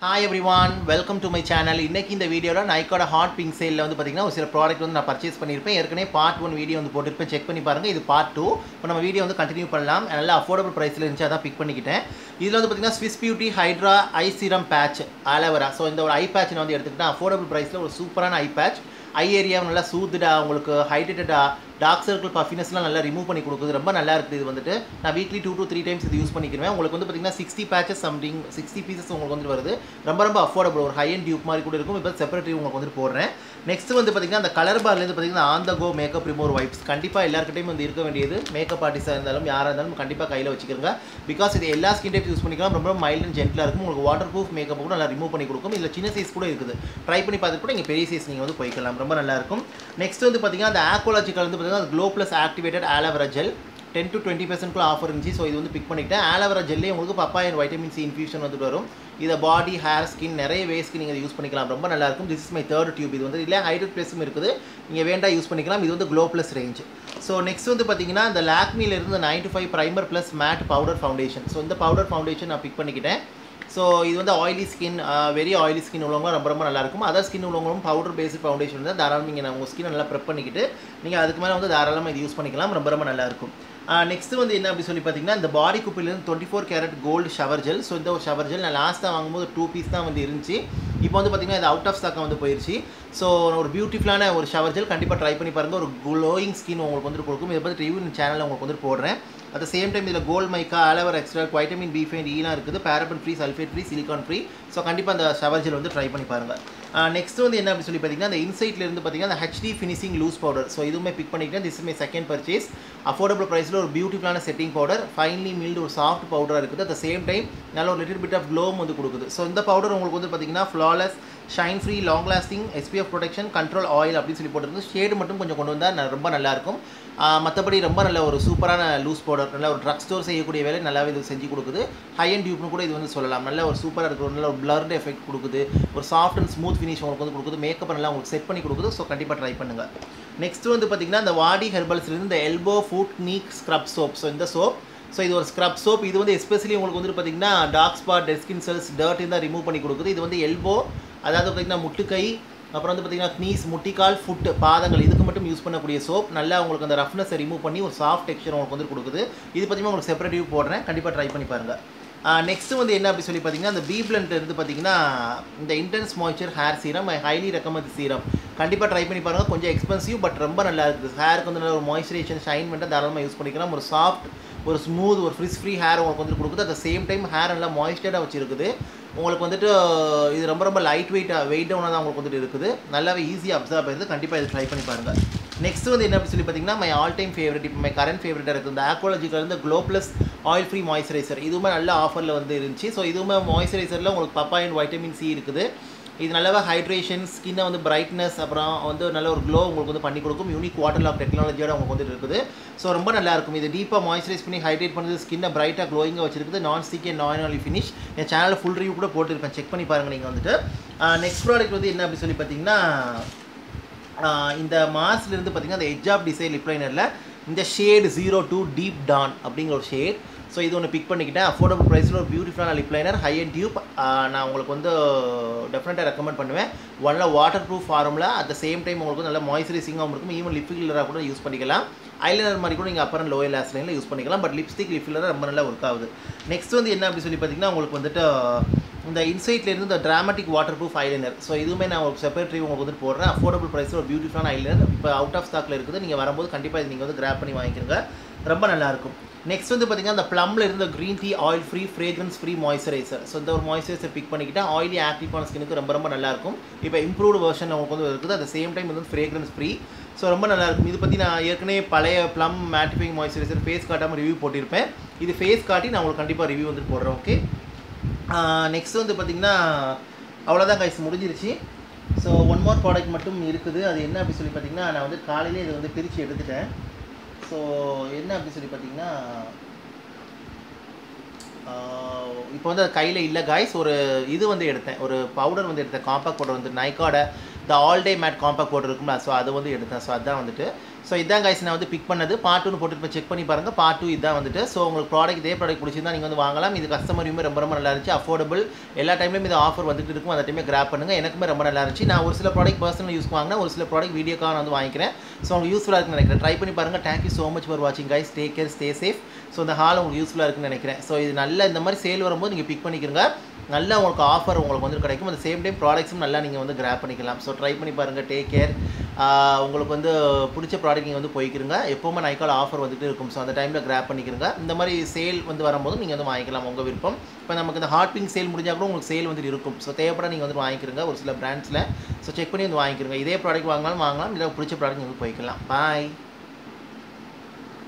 hi everyone welcome to my channel இன்னைக்கு இந்த வீடியோவில் நைக்கோட ஹாட் பிங்க் சேலில் வந்து பார்த்தீங்கன்னா ஒரு சில ப்ராடக்ட் வந்து நான் பர்ச்சேஸ் பண்ணியிருப்பேன் ஏற்கனவே பார்ட் ஒன் வீடியோ வந்து போட்டிருப்பேன் செக் பண்ணி பாருங்கள் இது பார்ட் டூ இப்போ நம்ம வீடியோ வந்து கண்டினியூ பண்ணலாம் நல்ல அஃபோர்டபுள் ப்ரைஸில் இருந்துச்சு அதான் பிக் பண்ணிக்கிட்டேன் இதில் வந்து பார்த்தீங்கன்னா Swiss beauty hydra eye serum patch aloe vera so இந்த ஒரு ஐ பேட்ச் நான் வந்து எடுத்துக்கிட்டேன் அஃபோர்டபுள் ப்ரைஸில் ஒரு சூப்பரான ஐ பேட்ச் ஐ ஏரியா நல்லா சூத்துடா உங்களுக்கு ஹைட்ரேட்டடா டார்க் சர்க்கிள் பஃபினஸ்லாம் நல்லா ரிமூவ் பண்ணி கொடுக்குது ரொம்ப நல்லா இருக்குது இது வந்துட்டு நான் weekly two to three times இது யூஸ் பண்ணிக்கிறேன் உங்களுக்கு வந்து பார்த்தீங்கன்னா sixty patches something sixty pieces உங்களுக்கு வந்து வருது ரொம்ப ரொம்ப அஃபோர்டபுள் ஒரு ஹை அண்ட் டியூப் மாதிரி கூட இருக்கும் இப்போ செப்பரேட் உங்களுக்கு வந்து போடுறேன் நெக்ஸ்ட் வந்து பார்த்தீங்கன்னா அந்த கலர் பார்லேருந்து பார்த்தீங்கன்னா on the go makeup remover wipes கண்டிப்பாக எல்லாருக்கிட்டையும் வந்து இருக்க வேண்டியது மேக்கப் ஆர்டிஸ்டாக இருந்தாலும் யாராக இருந்தாலும் கண்டிப்பாக கையில் வச்சுக்கிறங்க பிகாஸ் இது எல்லா ஸ்கின் டைப்ஸ் யூஸ் பண்ணிக்கலாம் ரொம்ப மைல்ட் அண்ட் ஜென்டலாக இருக்கும் உங்களுக்கு வாட்டர் ப்ரூஃப் மேக்கப் கூட நல்லா ரிமூவ் பண்ணி கொடுக்கும் இதில் சின்ன சைஸ் கூட இருக்குது ட்ரை பண்ணி பார்த்துட்டு கூட இங்கே பெரிய சைஸ் நீங்கள் வந்து போய்க்கலாம் ரொம்ப நல்லா இருக்கும் நெக்ஸ்ட் வந்து பார்த்தீங்கன்னா அந்த ஆக்கோலாஜிக்கல் வந்து பார்த்தீங்கன்னா glow plus activated aloe vera gel ten to twenty பர்சன்ட்குள்ள ஆஃபர் இருந்துச்சு ஸோ இது வந்து பிக் பண்ணிக்கிட்டேன் ஆலோவேரா ஜெல்லே உங்களுக்கு பப்பாயன் வைட்டமின் சி இன்ஃபியூஷன் வந்துட்டு வரும் இதை பாடி ஹேர் ஸ்கின் நிறைய வேஸ்க்கு நீங்கள் யூஸ் பண்ணிக்கலாம் ரொம்ப நல்லா இருக்கும் this is my third tube இது வந்து இல்லை ஹைட்ரட் ப்ளஸும் இருக்குது நீங்கள் வேண்டா யூஸ் பண்ணிக்கலாம் இது வந்து glow plus range so next வந்து பார்த்தீங்கன்னா இந்த லாக்மியில் இருந்து nine to five primer plus matte powder foundation so இந்த பவுடர் ஃபவுண்டேஷன் நான் பிக் பண்ணிக்கிட்டேன் ஸோ இது வந்து oily skin very oily skin உள்ளவங்க ரொம்ப ரொம்ப நல்லா இருக்கும் அதர் ஸ்கின் உள்ளவங்களும் பவுடர் பேஸ்ட் ஃபவுண்டேஷன் வந்து தாராளமாக நீங்கள் உங்கள் ஸ்கின் நல்லா ப்ரெப் பண்ணிக்கிட்டு நீங்கள் அதுக்கு மேலே வந்து தாராளமாக இது யூஸ் பண்ணிக்கலாம் ரொம்ப ரொம்ப நல்லா இருக்கும் நெக்ஸ்ட் வந்து என்ன அப்படி சொல்லி பார்த்தீங்கன்னா இந்த பாடி குப்பிலேருந்து twenty four carat gold shower gel so இந்த ஒரு ஷவர் ஜெல் நான் லாஸ்ட்டாக வாங்கும்போது டூ பீஸ் தான் வந்து இருந்துச்சு இப்போ வந்து பார்த்தீங்கன்னா இது அவுட் ஆஃப் ஸ்டாக்காக வந்து போயிடுச்சு ஸோ ஒரு பியூட்டிஃபுல்லான ஒரு ஷவர் ஜெல் கண்டிப்பாக ட்ரை பண்ணி பாருங்கள் ஒரு க்ளோயிங் ஸ்கின் உங்களுக்கு வந்துட்டு கொடுக்கும் இதை பற்றி ரிவ்யூ சேனலில் உங்களுக்கு வந்துட்டு போடுறேன் அட் த சேம் டைம் இதில் gold mica aloe vera extra vitamin B fine ஈலாம் இருக்குது paraben free sulphate free silicone free so கண்டிப்பாக அந்த ஷவர் ஜெல் வந்து ட்ரை பண்ணி பாருங்கள் நெக்ஸ்ட் வந்து என்ன அப்படி சொல்லி பார்த்தீங்கன்னா அந்த இன்சைட்ல இருந்து பார்த்தீங்கன்னா அந்த HD finishing loose powder so இதுவுமே பிக் பண்ணிக்கிட்டேன் this my second purchase affordable ப்ரைஸில் ஒரு பியூட்டிஃபுல்லான செட்டிங் பவுடர் ஃபைன்லி மில்டு ஒரு சாஃப்ட் பவுடராக இருக்குது அட் த சேம் டைம் நல்ல ஒரு லிட்டில் பிட் ஆஃப் க்ளோவும் வந்து கொடுக்குது ஸோ இந்த பவுடர் உங்களுக்கு வந்து பார்த்தீங்கன்னா flawless shine free long lasting SPF protection control oil அப்படின்னு சொல்லி போட்டிருந்து ஷேடு மட்டும் கொஞ்சம் கொண்டு வந்தால் ரொம்ப நல்லாயிருக்கும் மற்றபடி ரொம்ப நல்ல ஒரு சூப்பரான லூஸ் பவுடர் நல்ல ஒரு ட்ரக் ஸ்டோர் செய்யக்கூடிய வேலை நல்லாவே இது செஞ்சு கொடுக்குது ஹை அண்ட் டியூப்னு கூட இது வந்து சொல்லலாம் நல்ல ஒரு சூப்பராக இருக்கிற நல்ல ஒரு பிளர்டு எஃபெக்ட் கொடுக்குது ஒரு சாஃப்ட் அண்ட் ஸ்மூத் ஃபினிஷ் உங்களுக்கு வந்து கொடுக்குது மேக்கப் நல்லா உங்களுக்கு செட் பண்ணி கொடுக்குது ஸோ கண்டிப்பாக ட்ரை பண்ணுங்கள் நெக்ஸ்ட் வந்து பார்த்திங்கன்னா இந்த வாடி ஹெர்பல்ஸ்லேருந்து இந்த elbow foot knee scrub soap so இந்த சோப் ஸோ இது ஒரு ஸ்க்ரப் சோப் இது வந்து எஸ்பெஷலி உங்களுக்கு வந்து பார்த்தீங்கன்னா dark spot dead skin cells dirt இருந்தால் ரிமூவ் பண்ணி கொடுக்குது இது வந்து எல்போ அதாவது பார்த்திங்கன்னா முட்டுக்கை அப்புறம் வந்து பார்த்திங்கன்னா க்னீஸ் முட்டிக்கால் ஃபுட்டு பாதங்கள் இதுக்கு மட்டும் யூஸ் பண்ணக்கூடிய சோப் நல்லா உங்களுக்கு அந்த ரஃப்னஸை ரிமூவ் பண்ணி ஒரு சாஃப்ட் டெக்ஸ்சர் உங்களுக்கு வந்து கொடுக்குது இது பார்த்தீங்கன்னா உங்களுக்கு செப்பரேட் வியூ போடுறேன் கண்டிப்பாக ட்ரை பண்ணி பாருங்கள் நெக்ஸ்ட் வந்து என்ன அப்படி சொல்லி பார்த்தீங்கன்னா அந்த பி பிளண்ட் இருந்து பார்த்தீங்கன்னா இந்த intense moisture hair serum I highly recommend serum கண்டிப்பாக ட்ரை பண்ணி பாருங்கள் கொஞ்சம் எக்ஸ்பென்சிவ் பட் ரொம்ப நல்லா இருக்குது ஹேருக்கு வந்து நல்ல ஒரு மாய்ஸ்சரைசேஷன் ஷைன் பண்ணிட்டு தாராளமாக யூஸ் பண்ணிக்கலாம் ஒரு சாஃப்ட் ஒரு ஸ்மூத் ஒரு ஃப்ரிஸ் ஃப்ரீ ஹேர் உங்களுக்கு வந்துட்டு கொடுக்குது அட் சேம் டைம் ஹேர் நல்லா மாய்ஸ்டர்டாக வச்சுருக்குது உங்களுக்கு வந்துட்டு இது ரொம்ப ரொம்ப லைட் வெயிட்டாக வெயிட் டவுனாக தான் உங்களுக்கு வந்துட்டு இருக்குது நல்லாவே ஈஸியாக அப்சர்வ் ஆயிருது கண்டிப்பாக இது ட்ரை பண்ணி பாருங்கள் நெக்ஸ்ட் வந்து என்ன சொல்லி பார்த்தீங்கன்னா மை ஆல் டைம் ஃபேவரட் இப்போ மை கரண்ட் ஃபேவரட்டாக இருக்குது இந்த ஆக்வாலஜிக்கல் இருந்து glow plus oil free moisturiser இதுவுமே நல்ல ஆஃபரில் வந்து இருந்துச்சு ஸோ இதுவுமே மாய்ஸ்சரைசரில் உங்களுக்கு பப்பாயன் வைட்டமின் சி இருக்குது இது நல்லாவே ஹைட்ரேஷன் ஸ்கின்னை வந்து பிரைட்னஸ் அப்புறம் வந்து நல்ல ஒரு க்ளோ உங்களுக்கு வந்து பண்ணி கொடுக்கும் யூனிக் வாட்டர் லாக் டெக்னாலஜியோட உங்களுக்கு வந்துட்டு இருக்குது ஸோ ரொம்ப நல்லா இருக்கும் இது டீப்பாக மாய்ஸ்சரைஸ் பண்ணி ஹைட்ரேட் பண்ணுறது ஸ்கின்னை பிரைட்டாக க்ளோயிங்காக வச்சிருக்குது நான் ஸ்டிக் அண்ட் நான் ஆலி ஃபினிஷ் என் சேனலில் ஃபுல் ரிவ்யூ கூட போட்டுருப்பேன் செக் பண்ணி பாருங்கள் நீங்கள் வந்துட்டு நெக்ஸ்ட் ப்ராடக்ட் வந்து என்ன அப்படி சொல்லி பார்த்தீங்கன்னா இந்த மாஸ்லேருந்து பார்த்தீங்கன்னா அந்த எஜ் ஆஃப் டிசைன் லிப்லைனரில் இந்த shade zero two deep tan அப்படிங்கிற ஒரு ஷேட் ஸோ இது ஒன்று பிக் பண்ணிக்கிட்டேன் அஃபோர்டபுள் ப்ரைஸில் ஒரு பியூட்டிஃபுல்லான லிப்லைனர் ஹை அண்ட் டியூப் நான் உங்களுக்கு வந்து டெஃபினட்டாக ரெக்கமெண்ட் பண்ணுவேன் ஒன்ல வாட்டர் ப்ரூஃப் ஃபார்மில் அட் த சேம் டைம் உங்களுக்கு நல்ல மாய்ஸ்சரைசிங்காகவும் இருக்கும் ஈவன் லிப் ஃபில்லராக கூட யூஸ் பண்ணிக்கலாம் ஐலைனர் மாதிரி கூட நீங்கள் அப்பறம் லோயர் லாஸ் லைனில் யூஸ் பண்ணிக்கலாம் பட் லிப்ஸ்டிக் லிப் ஃபில்லர் ரொம்ப நல்லா ஒர்க் ஆகுது நெக்ஸ்ட் வந்து என்ன அப்படி சொல்லி பார்த்தீங்கன்னா உங்களுக்கு வந்துட்டு இந்த இன்சைட்லேருந்து இந்த dramatic water proof eyeliner so இதுவுமே நான் ஒரு செப்பரேட் ரிவ்யூ உங்களுக்கு வந்து போடுறேன் அஃபோர்டபுள் ப்ரைஸில் ஒரு பியூட்டிஃபுல்லான ஐலைனர் இப்போ அவுட் ஆஃப் ஸ்டாக்கில் இருக்குது நீங்கள் வரும்போது கண்டிப்பாக இது நீங்கள் வந்து கிராப் பண்ணி வாங்கிக்கிறங்க ரொம்ப நல்லாயிருக்கும் நெக்ஸ்ட் வந்து பார்த்தீங்கன்னா அந்த ப்ளம்ல இருந்த green tea oil free fragrance free moisturiser so இந்த ஒரு மாய்ஸ்சரைசர் பிக் பண்ணிக்கிட்டா ஆயிலி ஆக்டிவான ஸ்கினுக்கு ரொம்ப ரொம்ப நல்லாயிருக்கும் இப்போ இம்ப்ரூவ்டு வெர்ஷன் உங்களுக்கு வந்து இருக்குது அட் சேம் டைம் வந்து ஃப்ரேக்ரன்ஸ் ஃப்ரீ ஸோ ரொம்ப நல்லாயிருக்கும் இது பற்றி நான் ஏற்கனவே பழைய ப்ளம் மேட்டிஃபைங் மாய்ஸ்சரைசர் ஃபேஸ் காட்டாமல் ரிவ்யூ போட்டிருப்பேன் இது ஃபேஸ் காட்டி நான் உங்களுக்கு கண்டிப்பாக ரிவ்யூ வந்து போடுறேன் ஓகே நெக்ஸ்ட் வந்து பார்த்திங்கன்னா அவ்வளோதான் கைஸ் முடிஞ்சிருச்சு ஸோ ஒன் மோர் ப்ராடக்ட் மட்டும் இருக்குது அது என்ன அப்படி சொல்லி பார்த்தீங்கன்னா நான் வந்து காலையிலே இதை வந்து பிரித்து எடுத்துட்டேன் ஸோ என்ன அப்படி சொல்லி பார்த்தீங்கன்னா இப்போ வந்து அது கையில் இல்லை காய்ஸ் ஒரு இது வந்து எடுத்தேன் ஒரு பவுடர் வந்து எடுத்தேன் காம்பாக்ட் பவுடர் வந்து நைக்காட the all day matte compact powder இருக்கும்ல ஸோ அது வந்து எடுத்தேன் ஸோ அதுதான் வந்துட்டு ஸோ இதான் கைஸ் நான் வந்து பிக் பண்ணது பார்ட் ஒன்று போட்டு செக் பண்ணி பாருங்கள் பார்ட் டூ இதான் வந்துட்டு ஸோ உங்களுக்கு ப்ராடக்ட் இதே ப்ராடக்ட் பிடிச்சிருந்தா நீங்கள் வந்து வாங்கலாம் இது கஸ்டமர் ரிவ்யூ ரொம்ப ரொம்ப நல்லா இருந்துச்சு அஃபோர்டபுள் எல்லா டைம்லையும் இது ஆஃபர் வந்துட்டு இருக்கும் அந்த டைமே கிராப் பண்ணுங்கள் எனக்குமே ரொம்ப நல்லா இருந்துச்சு நான் ஒரு சில ப்ராடக்ட் பர்சனல் யூஸ் வாங்கினேன் ஒரு சில ப்ராடக்ட் வீடியோக்காக நான் வந்து வாங்கிக்கிறேன் ஸோ உங்களுக்கு யூஸ்ஃபுல்லாக இருக்குன்னு நினைக்கிறேன் ட்ரை பண்ணி பாருங்கள் தேங்க்யூ ஸோ மச் ஃபார் வாட்சிங் guys take care stay safe so இந்த ஹால் உங்களுக்கு யூஸ்ஃபுல்லாக இருக்குன்னு நினைக்கிறேன் ஸோ இது நல்ல இந்த மாதிரி சேல் வரும்போது நீங்கள் பிக் பண்ணிக்கிறங்க நல்லா உங்களுக்கு ஆஃபர் உங்களுக்கு வந்து கிடைக்கும் அந்த சேம் டைம் ப்ராடக்ட்ஸும் நல்லா நீங்கள் வந்து கிராப் பண்ணிக்கலாம் ஸோ ட்ரை பண்ணி பாருங்கள் டேக் கேர் உங்களுக்கு வந்து பிடிச்ச ப்ராடக்ட் நீங்கள் வந்து போய்க்கிறங்க எப்போவுமே நைக்கால் ஆஃபர் வந்துட்டு இருக்கும் ஸோ அந்த டைமில் கிராப் பண்ணிக்கிறங்க இந்த மாதிரி சேல் வந்து வரும்போது நீங்கள் வந்து வாங்கிக்கலாம் உங்கள் விருப்பம் இப்போ நமக்கு இந்த ஹாட் பிங்க் சேல் முடிஞ்சால் கூட உங்களுக்கு சேல் வந்து இருக்கும் ஸோ தேவைப்பட நீங்கள் வந்து வாங்கிக்கிறங்க ஒரு சில பிராண்ட்ஸில் ஸோ செக் பண்ணி வந்து வாங்கிக்கிறங்க இதே ப்ராடக்ட் வாங்கினாலும் வாங்கலாம் இல்லை பிடிச்ச ப்ராடக்ட் நீங்கள் வந்து போய்க்கலாம் பாய்